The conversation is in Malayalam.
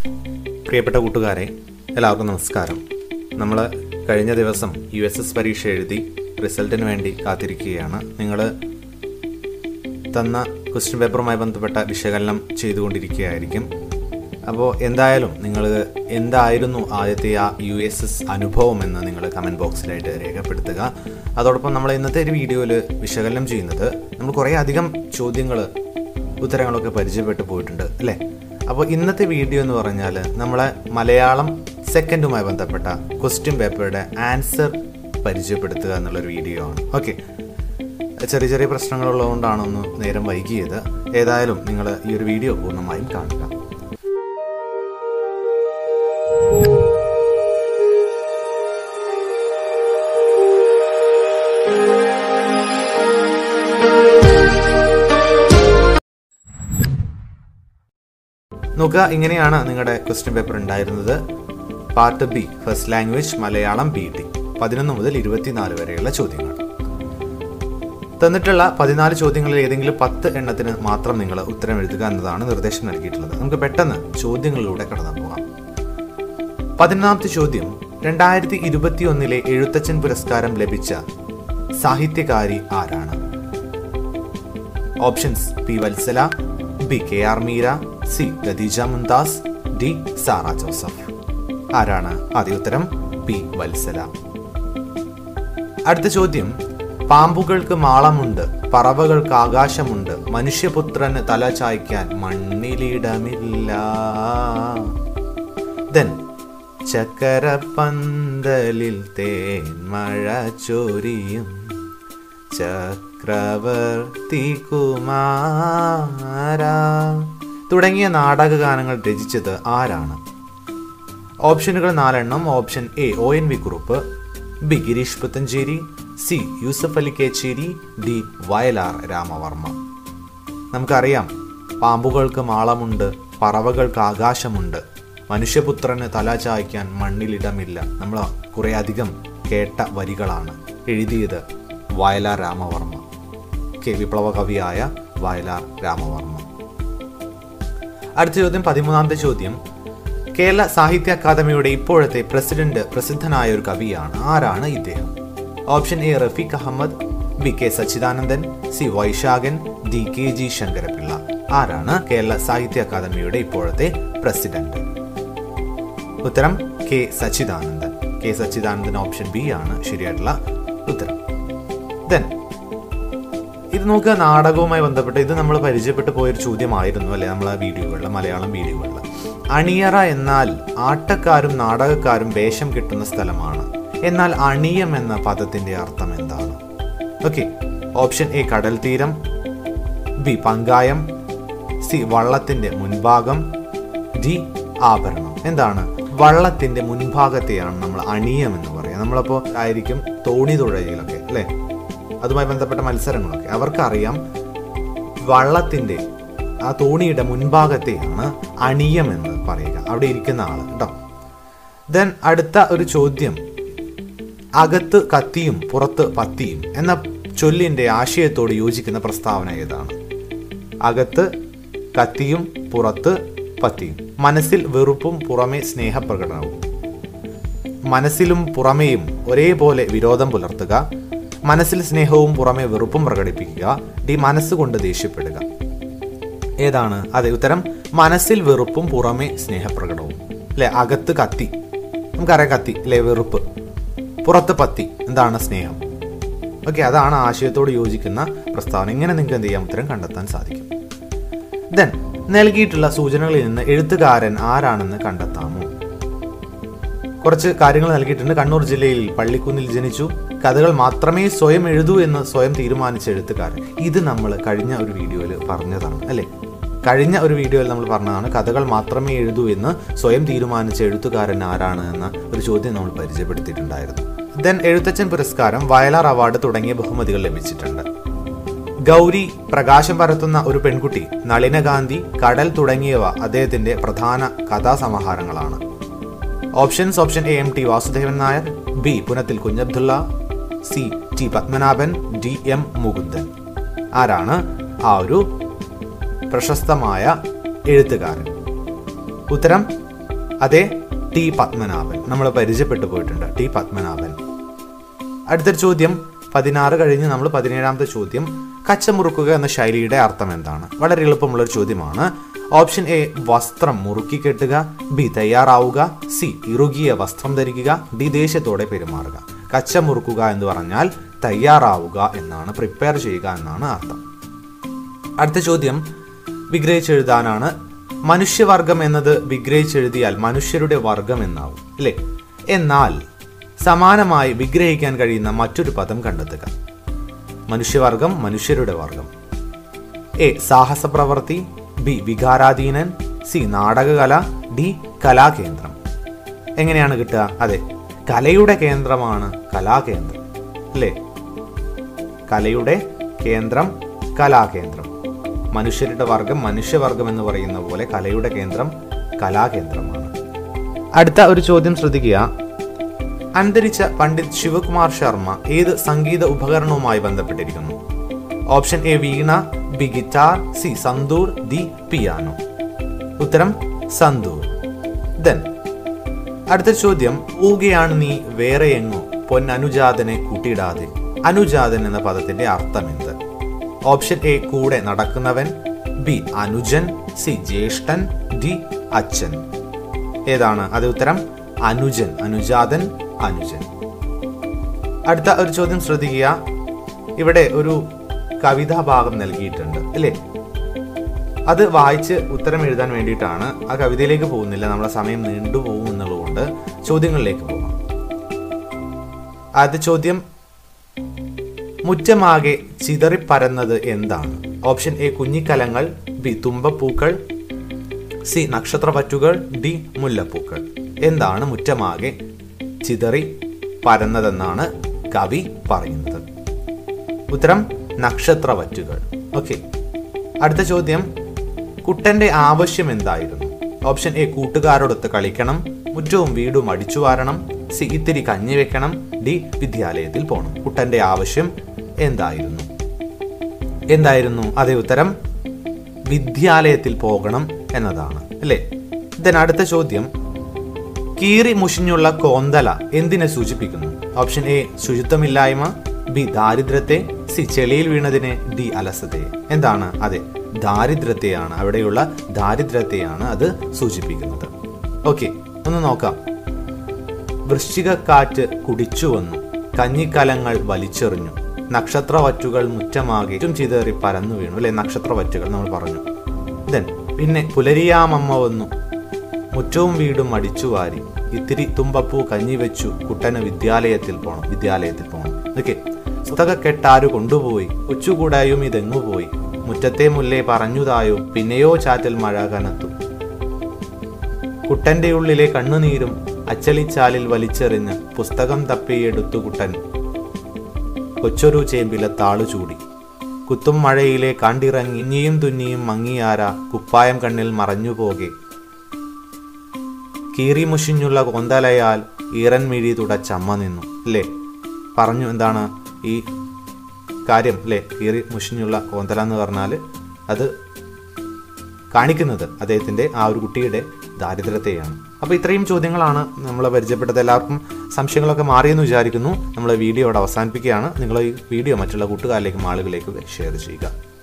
പ്രിയപ്പെട്ട കൂട്ടുകാരെ എല്ലാവർക്കും നമസ്കാരം നമ്മൾ കഴിഞ്ഞ ദിവസം യു എസ് എസ് പരീക്ഷ എഴുതി റിസൾട്ടിന് വേണ്ടി കാത്തിരിക്കുകയാണ് നിങ്ങൾ തന്ന ക്വസ്റ്റ്യൻ പേപ്പറുമായി ബന്ധപ്പെട്ട വിശകലനം ചെയ്തുകൊണ്ടിരിക്കുകയായിരിക്കും അപ്പോൾ എന്തായാലും നിങ്ങൾ എന്തായിരുന്നു ആദ്യത്തെ ആ യു എസ് എസ് അനുഭവം എന്ന് നിങ്ങൾ കമൻറ്റ് ബോക്സിലായിട്ട് രേഖപ്പെടുത്തുക അതോടൊപ്പം നമ്മൾ ഇന്നത്തെ ഒരു വീഡിയോയിൽ വിശകലനം ചെയ്യുന്നത് നമ്മൾ കുറേ അധികം ചോദ്യങ്ങൾ ഉത്തരങ്ങളൊക്കെ പരിചയപ്പെട്ടു പോയിട്ടുണ്ട് അല്ലേ അപ്പോൾ ഇന്നത്തെ വീഡിയോ എന്ന് പറഞ്ഞാൽ നമ്മളെ മലയാളം സെക്കൻഡുമായി ബന്ധപ്പെട്ട ക്വസ്റ്റ്യൻ പേപ്പറുടെ ആൻസർ പരിചയപ്പെടുത്തുക എന്നുള്ളൊരു വീഡിയോ ആണ് ഓക്കെ ചെറിയ ചെറിയ പ്രശ്നങ്ങളുള്ളതുകൊണ്ടാണ് ഒന്ന് നേരം വൈകിയത് ഏതായാലും നിങ്ങൾ ഈ ഒരു വീഡിയോ പൂർണ്ണമായും കാണുക നോക്കുക ഇങ്ങനെയാണ് നിങ്ങളുടെ ക്വസ്റ്റ്യൻ പേപ്പർ ഉണ്ടായിരുന്നത് part B first language Malayalam B T പതിനൊന്ന് മുതൽ ഇരുപത്തിനാല് വരെയുള്ള ചോദ്യങ്ങൾ തന്നിട്ടുള്ള പതിനാല് ചോദ്യങ്ങളിൽ ഏതെങ്കിലും പത്ത് എണ്ണത്തിന് മാത്രം നിങ്ങൾ ഉത്തരം എഴുതുക എന്നതാണ് നിർദ്ദേശം നൽകിയിട്ടുള്ളത് നമുക്ക് പെട്ടെന്ന് ചോദ്യങ്ങളിലൂടെ കടന്നു പോകാം പതിനൊന്നാമത്തെ ചോദ്യം രണ്ടായിരത്തി ഇരുപത്തി ഒന്നിലെ എഴുത്തച്ഛൻ പുരസ്കാരം ലഭിച്ച സാഹിത്യകാരി ആരാണ് options P Valsala B K R Meera C Khadeeja Mumtaz D Sara Joseph ആരാണ് ആദ്യ ഉത്തരം പി വത്സല അടുത്ത ചോദ്യം പാമ്പുകൾക്ക് മാളമുണ്ട് പറവകൾക്ക് ആകാശമുണ്ട് മനുഷ്യപുത്രന് തല ചായ്ക്കാൻ മണ്ണിലിടമില്ല ദെൻ ചക്കരപ്പന്തലിൽ തേൻ മഴ ചൊരിയും ചക്രവർത്തി കുമാര തുടങ്ങിയ നാടകഗാനങ്ങൾ രചിച്ചത് ആരാണ് ഓപ്ഷനുകൾ നാലെണ്ണം option A O N V Kurup B Girish Puthenchery C Yusuf Ali Kechery D Vayalar Ramavarma നമുക്കറിയാം പാമ്പുകൾക്ക് മാളമുണ്ട് പറവകൾക്ക് ആകാശമുണ്ട് മനുഷ്യപുത്രന് തല ചായ്ക്കാൻ മണ്ണിലിടമില്ല നമ്മൾ കുറെ അധികം കേട്ട വരികളാണ് എഴുതിയത് വയലാർ രാമവർമ്മ കെ വിപ്ലവ കവിയായ വയലാർ രാമവർമ്മ അടുത്ത ചോദ്യം പതിമൂന്നാമത്തെ ചോദ്യം കേരള സാഹിത്യ അക്കാദമിയുടെ ഇപ്പോഴത്തെ പ്രസിഡന്റ് പ്രസിദ്ധനായ ഒരു കവിയാണ് ആരാണ് ഇദ്ദേഹം option A Rafeeq Ahamed B K Sachidanandan C Vaisakhan D K G Sankarapillai ആരാണ് കേരള സാഹിത്യ അക്കാദമിയുടെ ഇപ്പോഴത്തെ പ്രസിഡന്റ് ഉത്തരം K Sachidanandan K Sachidanandan option B ആണ് ശരിയായിട്ടുള്ള ഉത്തരം ദെൻ ഇത് നോക്കുക നാടകവുമായി ബന്ധപ്പെട്ട് ഇത് നമ്മൾ പരിചയപ്പെട്ടു പോയൊരു ചോദ്യമായിരുന്നു അല്ലെ നമ്മളെ വീഡിയോകളിൽ മലയാളം വീഡിയോകളിൽ അണിയറ എന്നാൽ ആട്ടക്കാരും നാടകക്കാരും വേഷം കിട്ടുന്ന സ്ഥലമാണ് എന്നാൽ അണിയം എന്ന പദത്തിന്റെ അർത്ഥം എന്താണ് ഓക്കെ ഓപ്ഷൻ എ കടൽ തീരം ബി പങ്കായം സി വള്ളത്തിന്റെ മുൻഭാഗം ഡി ആഭരണം എന്താണ് വള്ളത്തിന്റെ മുൻഭാഗത്തെയാണ് നമ്മൾ അണിയം എന്ന് പറയുക നമ്മളപ്പോൾ ആയിരിക്കും തോണി തുഴയിലൊക്കെ അല്ലേ അതുമായി ബന്ധപ്പെട്ട മത്സരങ്ങളൊക്കെ അവർക്കറിയാം വള്ളത്തിന്റെ ആ തോണിയുടെ മുൻഭാഗത്തെയാണ് അണിയം എന്ന് പറയുക അവിടെ ഇരിക്കുന്ന ആള് കേട്ടോ ദെൻ അടുത്ത ഒരു ചോദ്യം അകത്ത് കത്തിയും പുറത്ത് പത്തിയും എന്ന ചൊല്ലിന്റെ ആശയത്തോട് യോജിക്കുന്ന പ്രസ്താവന ഏതാണ് അകത്ത് കത്തിയും പുറത്ത് പത്തിയും മനസ്സിൽ വെറുപ്പും പുറമെ സ്നേഹപ്രകടനവും മനസ്സിലും പുറമേയും ഒരേപോലെ വിരോധം പുലർത്തുക മനസ്സിൽ സ്നേഹവും പുറമെ വെറുപ്പും പ്രകടിപ്പിക്കുക ഡി മനസ്സുകൊണ്ട് ദേഷ്യപ്പെടുക ഏതാണ് അതെ ഉത്തരം മനസ്സിൽ വെറുപ്പും പുറമെ സ്നേഹപ്രകടവും അല്ലെ അകത്ത് കത്തി നമുക്കറിയാം കത്തി അല്ലെ വെറുപ്പ് പുറത്ത് പത്തി എന്താണ് സ്നേഹം ഓക്കെ അതാണ് ആശയത്തോട് യോജിക്കുന്ന പ്രസ്താവന ഇങ്ങനെ നിങ്ങൾക്ക് എന്ത് ചെയ്യാം ഉത്തരം കണ്ടെത്താൻ സാധിക്കും ദെൻ നൽകിയിട്ടുള്ള സൂചനകളിൽ നിന്ന് എഴുത്തുകാരൻ ആരാണെന്ന് കണ്ടെത്താമോ കുറച്ച് കാര്യങ്ങൾ നൽകിയിട്ടുണ്ട് കണ്ണൂർ ജില്ലയിൽ പള്ളിക്കുന്നിൽ ജനിച്ചു കഥകൾ മാത്രമേ സ്വയം എഴുതൂ എന്ന് സ്വയം തീരുമാനിച്ച എഴുത്തുകാരൻ ഇത് നമ്മൾ കഴിഞ്ഞ ഒരു വീഡിയോയിൽ പറഞ്ഞതാണ് അല്ലേ കഴിഞ്ഞ ഒരു വീഡിയോയിൽ നമ്മൾ പറഞ്ഞതാണ് കഥകൾ മാത്രമേ എഴുതൂ എന്ന് സ്വയം തീരുമാനിച്ച എഴുത്തുകാരൻ ആരാണ് എന്ന ഒരു ചോദ്യം നമ്മൾ പരിചയപ്പെടുത്തിയിട്ടുണ്ടായിരുന്നു ദെൻ എഴുത്തച്ഛൻ പുരസ്കാരം വയലാർ അവാർഡ് തുടങ്ങിയ ബഹുമതികൾ ലഭിച്ചിട്ടുണ്ട് ഗൗരി പ്രകാശം പരത്തുന്ന ഒരു പെൺകുട്ടി നളിനഗാന്ധി കടൽ തുടങ്ങിയവ അദ്ദേഹത്തിന്റെ പ്രധാന കഥാസമാഹാരങ്ങളാണ് options option A M T Vasudevan Nair B Punathil Kunjabdulla C T Padmanabhan D M Mukundan ആരാണ് ആ ഒരു പ്രശസ്തമായ എഴുത്തുകാരൻ ഉത്തരം അതെ ടി പത്മനാഭൻ നമ്മൾ പരിചയപ്പെട്ടു പോയിട്ടുണ്ട് ടി പത്മനാഭൻ അടുത്തൊരു ചോദ്യം പതിനാറ് കഴിഞ്ഞ് നമ്മൾ പതിനേഴാമത്തെ ചോദ്യം കച്ചമുറുക്കുക എന്ന ശൈലിയുടെ അർത്ഥം എന്താണ് വളരെ എളുപ്പമുള്ളൊരു ചോദ്യമാണ് ഓപ്ഷൻ എ വസ്ത്രം മുറുക്കി കെട്ടുക ബി തയ്യാറാവുക സി ഇറുകിയ വസ്ത്രം ധരിക്കുക ഡി ദേഷ്യത്തോടെ പെരുമാറുക കച്ചമുറുക്കുക എന്ന് പറഞ്ഞാൽ തയ്യാറാവുക എന്നാണ് പ്രിപ്പയർ ചെയ്യുക എന്നാണ് അർത്ഥം അടുത്ത ചോദ്യം വിഗ്രഹിച്ചെഴുതാനാണ് മനുഷ്യവർഗം എന്നത് വിഗ്രഹിച്ചെഴുതിയാൽ മനുഷ്യരുടെ വർഗം എന്നാവും അല്ലേ എന്നാൽ സമാനമായി വിഗ്രഹിക്കാൻ കഴിയുന്ന മറ്റൊരു പദം കണ്ടെത്തുക മനുഷ്യവർഗം മനുഷ്യരുടെ വർഗം എ സാഹസ പ്രവൃത്തി ബി വികാരാധീനൻ സി നാടകകല ഡി കലാകേന്ദ്രം എങ്ങനെയാണ് കിട്ടുക അതെ കലയുടെ കേന്ദ്രമാണ് കലാകേന്ദ്രം അല്ലേ കലയുടെ കേന്ദ്രം കലാകേന്ദ്രം മനുഷ്യരുടെ വർഗം മനുഷ്യവർഗം എന്ന് പറയുന്ന പോലെ കലയുടെ കേന്ദ്രം കലാകേന്ദ്രമാണ് അടുത്ത ഒരു ചോദ്യം ശ്രദ്ധിക്കുക അന്തരിച്ച പണ്ഡിറ്റ് ശിവകുമാർ ശർമ്മ ഏത് സംഗീത ഉപകരണവുമായി ബന്ധപ്പെട്ടിരിക്കുന്നു ഓപ്ഷൻ എ വീണ ബി ഗിറ്റാർ സി സന്തൂർ ദി പിയാനോ ഉത്തരം സന്തൂർ ദെൻ അടുത്ത ചോദ്യം ഊകയാണ് നീ വേറെ എങ്ങോ പൊന്നനുജാതനെ കൂട്ടിയിടാതെ അനുജാതൻ എന്ന പദത്തിന്റെ അർത്ഥം എന്ത് ഓപ്ഷൻ എ കൂടെ നടക്കുന്നവൻ ബി അനുജൻ സി ജ്യേഷ്ഠൻ ഡി അച്ഛൻ ഏതാണ് അത് ഉത്തരം അനുജൻ അനുജാതൻ അനുജൻ അടുത്ത ഒരു ചോദ്യം ശ്രദ്ധിക്കുക ഇവിടെ ഒരു കവിതാ ഭാഗം നൽകിയിട്ടുണ്ട് അല്ലേ അത് വായിച്ച് ഉത്തരം എഴുതാൻ വേണ്ടിയിട്ടാണ് ആ കവിതയിലേക്ക് പോകുന്നില്ല നമ്മളെ സമയം നീണ്ടുപോകും എന്നുള്ളതുകൊണ്ട് ചോദ്യങ്ങളിലേക്ക് പോകാം ആദ്യ ചോദ്യം മുറ്റമാകെ ചിതറിപ്പരന്നത് എന്താണ് ഓപ്ഷൻ എ കുഞ്ഞിക്കലങ്ങൾ ബി തുമ്പപ്പൂക്കൾ സി നക്ഷത്രപറ്റുകൾ ഡി മുല്ലപ്പൂക്കൾ എന്താണ് മുറ്റമാകെ ചിതറി പരന്നതെന്നാണ് കവി പറയുന്നത് ഉത്തരം നക്ഷത്രവറ്റുകൾ ഓക്കെ അടുത്ത ചോദ്യം കുട്ടന്റെ ആവശ്യം എന്തായിരുന്നു ഓപ്ഷൻ എ കൂട്ടുകാരോടൊത്ത് കളിക്കണം മുറ്റവും വീടും അടിച്ചു വാരണം സി ഇത്തിരി കഞ്ഞി വെക്കണം ഡി വിദ്യാലയത്തിൽ പോകണം കുട്ടന്റെ ആവശ്യം എന്തായിരുന്നു എന്തായിരുന്നു അതേ ഉത്തരം വിദ്യാലയത്തിൽ പോകണം എന്നതാണ് അല്ലേ ദെൻ അടുത്ത ചോദ്യം കീറി മുഷിഞ്ഞുള്ള കോന്തല എന്തിനെ സൂചിപ്പിക്കുന്നു ഓപ്ഷൻ എ ശുചിത്വമില്ലായ്മ ബി ദാരിദ്ര്യത്തെ സി ചെളിയിൽ വീണതിനെ ഡി അലസതയെ എന്താണ് അതെ ദാരിദ്ര്യത്തെയാണ് അവിടെയുള്ള ദാരിദ്ര്യത്തെയാണ് അത് സൂചിപ്പിക്കുന്നത് ഓക്കെ ഒന്ന് നോക്കാം വൃശ്ചികക്കാറ്റ് കുടിച്ചു വന്നു കഞ്ഞിക്കലങ്ങൾ വലിച്ചെറിഞ്ഞു നക്ഷത്രവറ്റുകൾ മുറ്റമാകെ ചുറ്റും ചിതറി പരന്നു വീണു അല്ലെ നക്ഷത്രവറ്റുകൾ നമ്മൾ പറഞ്ഞു ദെൻ പിന്നെ പുലരിയാമമ്മ വന്നു മുറ്റവും വീടും അടിച്ചു വാരി ഇത്തിരി തുമ്പപ്പൂ കഞ്ഞി വെച്ചു കുട്ടന് വിദ്യാലയത്തിൽ പോണം വിദ്യാലയത്തിൽ പോണം ഓക്കെ പുസ്തക കെട്ടാരു കൊണ്ടുപോയി കൊച്ചുകൂടായും ഇതെങ്ങു പോയി മുറ്റത്തെ മുല്ലേ പറഞ്ഞുതായോ പിന്നെയോ ചാറ്റൽ മഴ കനത്തു കുട്ടന്റെ ഉള്ളിലെ കണ്ണുനീരും അച്ചളിച്ചാലിൽ വലിച്ചെറിഞ്ഞ് പുസ്തകം തപ്പിയെടുത്തു കുട്ടൻ കൊച്ചൊരു ചേമ്പിലെ താളു ചൂടി കുത്തും മഴയിലെ കണ്ടിറങ്ങി ഇഞ്ഞിയും തുന്നിയും മങ്ങിയാര കുപ്പായം കണ്ണിൽ മറഞ്ഞുപോകെ കീറിമുഷിഞ്ഞുള്ള കൊന്തലയാൽ ഈറൻ മിഴി തുടച്ചമ്മ നിന്നു അല്ലേ പറഞ്ഞു എന്താണ് ഈ കാര്യം അല്ലേ കീറി മുഷിഞ്ഞുള്ള കോന്തല എന്ന് പറഞ്ഞാൽ അത് കാണിക്കുന്നത് അദ്ദേഹത്തിൻ്റെ ആ ഒരു കുട്ടിയുടെ ദാരിദ്ര്യത്തെയാണ് അപ്പോൾ ഇത്രയും ചോദ്യങ്ങളാണ് നമ്മൾ പരിചയപ്പെട്ടത് എല്ലാവർക്കും സംശയങ്ങളൊക്കെ മാറിയെന്ന് വിചാരിക്കുന്നു നമ്മൾ വീഡിയോ അവിടെ അവസാനിപ്പിക്കുകയാണ് നിങ്ങൾ ഈ വീഡിയോ മറ്റുള്ള കൂട്ടുകാരിലേക്കും ആളുകളിലേക്കും ഷെയർ ചെയ്യുക